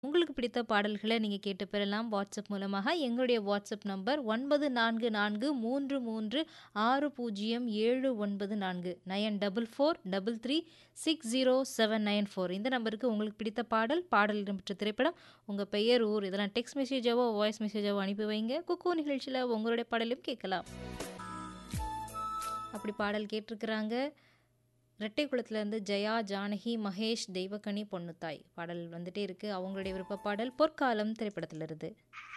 உங்களுக்கு பிடித்த பாடல்கள நீங்க கேட்டு பெறலாம் வாட்ஸ்அப் மூலமாக. எங்களுடைய வாட்ஸ்அப் நம்பர் 9443600794 9433360794 இந்த நம்பருக்கு உங்களுக்கு பிடித்த பாடல், பாடல் இடம்பெற்ற திரைப்படம், உங்க பெயர், ஊர் இதெல்லாம் டெக்ஸ்ட் மெசேஜாவோ, வாய்ஸ் மெசேஜாவோ அனுப்பி வைங்க. குக்கூ நிகழ்ச்சியில உங்களுடைய பாடலையும் கேட்கலாம். அப்படி பாடல் கேட்டிருக்கிறாங்க. ரெட்டைக்குளத்துலேருந்து ஜெயா, ஜானகி, மகேஷ், தெய்வக்கனி, பொன்னுத்தாய் பாடல் வந்துட்டே இருக்கு. அவங்களுடைய விருப்ப பாடல் பொற்காலம் திரைப்படத்திலிருந்து.